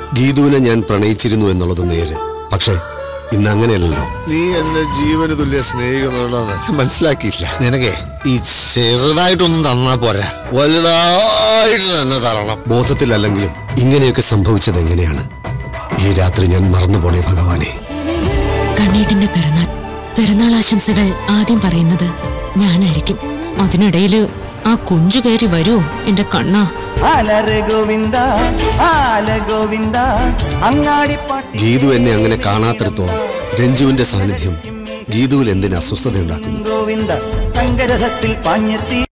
ഗീതുവിനെ ഞാൻ പ്രണയിച്ചിരുന്നു എന്നുള്ളത് നേര് പക്ഷേ ഇന്ന് അങ്ങനെയല്ലല്ലോ നീ എന്നെ ജീവന് തുല്യ സ്നേഹിക്കുന്നുണ്ടെന്ന് ഞാൻ മനസ്സിലാക്കിയില്ല നിനക്കേ ഈ ചെറുതായിട്ടൊന്നും തന്നാ പോരാ വലുതായിട്ട് തന്നെ തരണം ബോധത്തിലല്ലെങ്കിലും ഇങ്ങനെയൊക്കെ സംഭവിച്ചത് എങ്ങനെയാണ് ഈ രാത്രി ഞാൻ മറന്നു പോണേ ഭഗവാനെ കണ്ണീട്ടിന്റെ പിറന്നാൾ പിറന്നാൾ ആശംസകൾ ആദ്യം പറയുന്നത് ഞാനായിരിക്കും അതിനിടയില് ആ കുഞ്ചു കയറി വരുമോ എന്റെ കണ്ണാ ആലരെ ഗോവിന്ദ ആല ഗോവിന്ദ അങ്ങാടിപ്പാട്ടി ഗീതു എന്നെ അങ്ങനെ കാണാത്തിടത്തോളം രഞ്ജുവിന്റെ സാന്നിധ്യം ഗീതുവിൽ എന്തിന് അസ്വസ്ഥതയുണ്ടാക്കുന്നു ഗോവിന്ദ സംഗരഥത്തിൽ പാഞ്ഞെത്തി